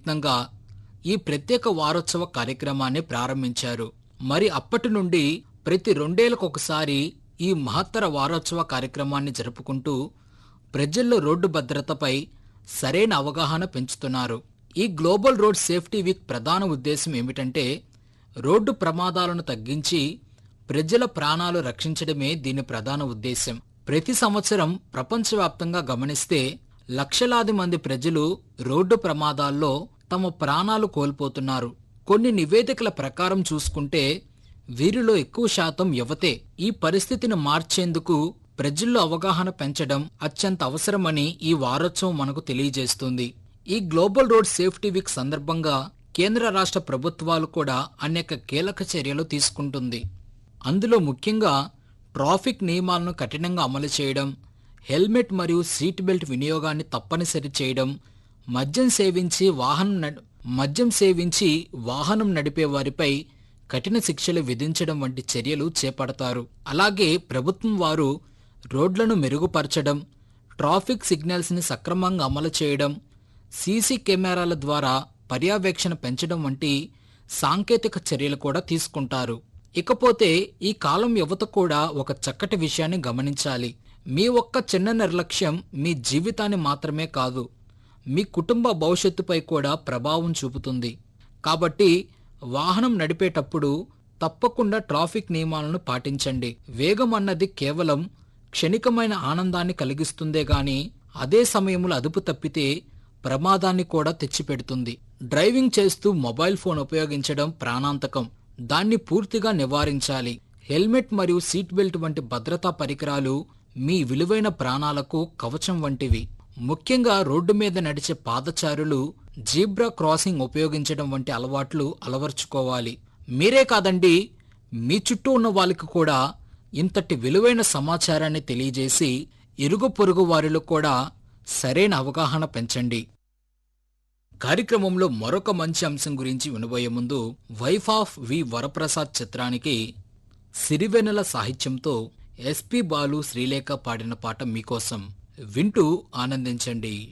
ప్రయత్నంగా ఈ ప్రత్యేక వారోత్సవ కార్యక్రమాన్ని ప్రారంభించారు మరి అప్పటి నుండి ప్రతి రెండేళ్లకు ఒకసారి ఈ మహత్తర వారోత్సవ కార్యక్రమాన్ని జరుపుకుంటూ ప్రజల్లో రోడ్డు భద్రతపై సరైన అవగాహన పెంచుతున్నారు ఈ గ్లోబల్ రోడ్ సేఫ్టీ వీక్ ప్రధాన ఉద్దేశం ఏమిటంటే రోడ్డు ప్రమాదాలను తగ్గించి ప్రజల ప్రాణాలు రక్షించడమే దీని ప్రధాన ఉద్దేశం ప్రతి సంవత్సరం ప్రపంచవ్యాప్తంగా గమనిస్తే లక్షలాది మంది ప్రజలు రోడ్డు ప్రమాదాల్లో తమ ప్రాణాలు కోల్పోతున్నారు కొన్ని నివేదికల ప్రకారం చూసుకుంటే వీరిలో ఎక్కువ శాతం యువతే ఈ పరిస్థితిని మార్చేందుకు ప్రజల్లో అవగాహన పెంచడం అత్యంత అవసరమని ఈ వారోత్సవం మనకు తెలియజేస్తుంది ఈ గ్లోబల్ రోడ్ సేఫ్టీ వీక్ సందర్భంగా కేంద్ర రాష్ట్ర ప్రభుత్వాలు కూడా అనేక కీలక చర్యలు తీసుకుంటుంది అందులో ముఖ్యంగా ట్రాఫిక్ నియమాలను కఠినంగా అమలు చేయడం హెల్మెట్ మరియు సీట్ బెల్ట్ వినియోగాన్ని తప్పనిసరి చేయడం మద్యం సేవించి వాహనం నడ- మద్యం సేవించి వాహనం నడిపే వారిపై కఠిన శిక్షలు విధించడం వంటి చర్యలు చేపడతారు అలాగే ప్రభుత్వం వారు రోడ్లను మెరుగుపరచడం ట్రాఫిక్ సిగ్నల్స్ ని సక్రమంగా అమలు చేయడం సీసీ కెమెరాల ద్వారా పర్యవేక్షణ పెంచడం వంటి సాంకేతిక చర్యలు కూడా తీసుకుంటారు ఇకపోతే ఈ కాలం యువత కూడా ఒక చక్కటి విషయాన్ని గమనించాలి మీ ఒక్క చిన్న నిర్లక్ష్యం మీ జీవితాన్ని మాత్రమే కాదు మీ కుటుంబ భవిష్యత్తుపై కూడా ప్రభావం చూపుతుంది కాబట్టి వాహనం నడిపేటప్పుడు తప్పకుండా ట్రాఫిక్ నియమాలను పాటించండి వేగం అన్నది కేవలం క్షణికమైన ఆనందాన్ని కలిగిస్తుందే గాని అదే సమయంలో అదుపు తప్పితే ప్రమాదాన్ని కూడా తెచ్చిపెడుతుంది డ్రైవింగ్ చేస్తూ మొబైల్ ఫోన్ ఉపయోగించడం ప్రాణాంతకం దాన్ని పూర్తిగా నివారించాలి హెల్మెట్ మరియు సీట్ బెల్ట్ వంటి భద్రతా పరికరాలు మీ విలువైన ప్రాణాలకు కవచం వంటివి ముఖ్యంగా రోడ్డు మీద నడిచే పాదచారులు జీబ్రా క్రాసింగ్ ఉపయోగించడం వంటి అలవాట్లు అలవర్చుకోవాలి మీరే కాదండి మీ చుట్టూ ఉన్న వాళ్ళకి కూడా ఇంతటి విలువైన సమాచారాన్ని తెలియజేసి ఇరుగు పొరుగు వారిలో కూడా సరైన అవగాహన పెంచండి కార్యక్రమంలో మరొక మంచి అంశం గురించి వినబోయే ముందు వైఫ్ ఆఫ్ వి వరప్రసాద్ చిత్రానికి సిరివెన్నెల సాహిత్యంతో ఎస్పి బాలు శ్రీలేఖ పాడిన పాట మీకోసం వింటూ ఆనందించండి